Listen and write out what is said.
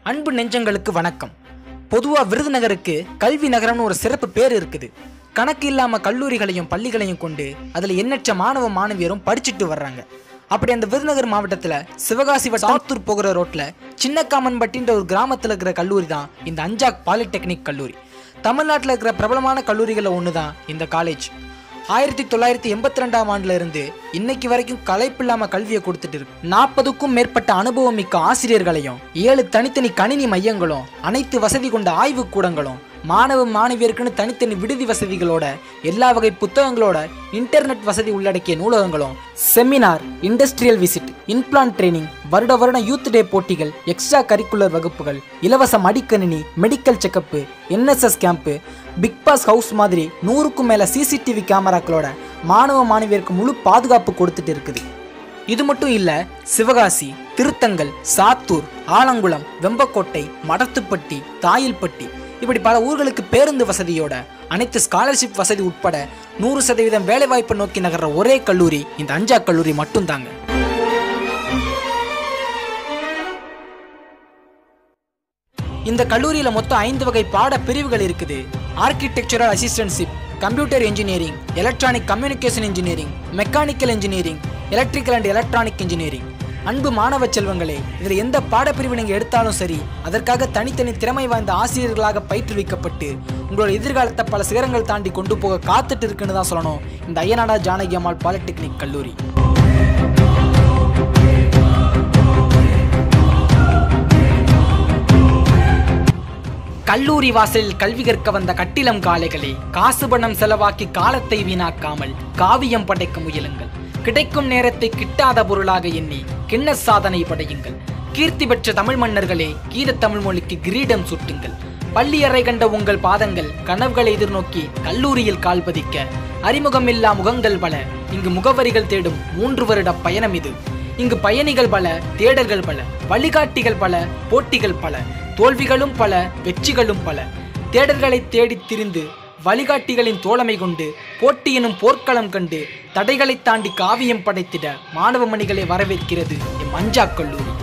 அன்பு நெஞ்சங்களுக்கு வணக்கம் பொதுவா விருதுநகருக்கு கல்வி நகரம்னு ஒரு சிறப்பு பேர் இருக்குது கணக்கு இல்லாம கல்லூரிகளையும் பள்ளிகளையும் கொண்டு அதுல எண்ணற்ற மாணவ மாணவியரும் படிச்சுட்டு வர்றாங்க அப்படி அந்த விருதுநகர் மாவட்டத்துல சிவகாசி வட்டம் சாத்தூர் போகிற ரோட்ல சின்னக்காமன்பட்டின்ற ஒரு கிராமத்துல இருக்கிற கல்லூரி தான் இந்த அஞ்சாக் பாலிடெக்னிக் கல்லூரி தமிழ்நாட்டில் இருக்கிற பிரபலமான கல்லூரிகளில் ஒன்று தான் இந்த காலேஜ் ஆயிரத்தி தொள்ளாயிரத்தி எண்பத்தி ரெண்டாம் ஆண்டுல இருந்து இன்னைக்கு வரைக்கும் கலைப்பில்லாம கல்வியை கொடுத்துட்டு இருக்கு நாற்பதுக்கும் மேற்பட்ட அனுபவம் மிக்க ஆசிரியர்களையும் ஏழு தனித்தனி கணினி மையங்களும் அனைத்து வசதி கொண்ட ஆய்வு கூடங்களும் மாணவ மாணவியருக்குன்னு தனித்தனி விடுதி வசதிகளோட எல்லா வகை புத்தகங்களோட இன்டர்நெட் வசதி உள்ளடக்கிய நூலகங்களும் seminar industrial visit in plant training வருட வருடம் யூத் டே போட்டிகள் எக்ஸ்ட்ரா கரிக்குலர் வகுப்புகள் இலவச மடிக்கணினி medical checkup NSS camp Bigg Boss house மாதிரி நூறுக்கும் மேல சிசிடிவி கேமராக்களோட மாணவ மாணவியருக்கு முழு பாதுகாப்பு கொடுத்துட்டு இருக்குது இது மட்டும் இல்ல சிவகாசி திருத்தங்கல் சாத்தூர் ஆலங்குளம் வெம்பக்கோட்டை மடத்துப்பட்டி தாயில்பட்டி இப்படி பல ஊர்களுக்கு பேருந்து வசதியோட அனைத்து ஸ்காலர்ஷிப் வசதி உட்பட நூறு சதவீதம் வேலைவாய்ப்பு நோக்கி நகர்ற ஒரே கல்லூரி இந்த அஞ்சா கல்லூரி மட்டும்தாங்க இந்த கல்லூரியில மொத்தம் ஐந்து வகை பாட பிரிவுகள் இருக்குது architectural assistantship computer engineering electronic communication engineering mechanical engineering electrical and electronic engineering அன்பு மாணவ செல்வங்களே இதுல எந்த பாடப்பிரிவு நீங்க எடுத்தாலும் சரி அதற்காக தனித்தனி திறமை வாய்ந்த ஆசிரியர்களாக பயிற்றுவிக்கப்பட்டு உங்களோட எதிர்காலத்தை பல சிகரங்கள் தாண்டி கொண்டு போக காத்துட்டு இருக்குன்னு தான் சொல்லணும் இந்த ஐயனாடா ஜானகி அம்மாள் பாலிடெக்னிக் கல்லூரி கல்லூரி வாசலில் கல்வி கற்க வந்த கட்டிலம் காளைகளே காசு பணம் செலவாக்கி காலத்தை வீணாக்காமல் காவியம் படைக்க முயலுங்கள் கிடைக்கும் நேரத்தை கிட்டாத பொருளாக எண்ணி கிண்ண சாதனை படையுங்கள் கீர்த்தி பெற்ற தமிழ் மன்னர்களே கீத தமிழ் மொழிக்கு கிரீடம் சூட்டுங்கள் பள்ளியறை கண்ட உங்கள் பாதங்கள் கனவுகளை எதிர்நோக்கி கல்லூரியில் கால் பதிக்க அறிமுகமில்லா முகங்கள் பல இங்கு முகவரிகள் தேடும் மூன்று வருட பயணம் இது இங்கு பயணிகள் பல தேடல்கள் பல வழிகாட்டிகள் பல போட்டிகள் பல தோல்விகளும் பல வெற்றிகளும் பல தேடல்களை தேடித் திரிந்து வழிகாட்டிகளின் தோழமை கொண்டு போட்டியினும் போர்க்களம் கண்டு தடைகளை தாண்டி காவியம் படைத்திட மாணவ மணிகளை வரவேற்கிறது எம் அஞ்சா கல்லூரி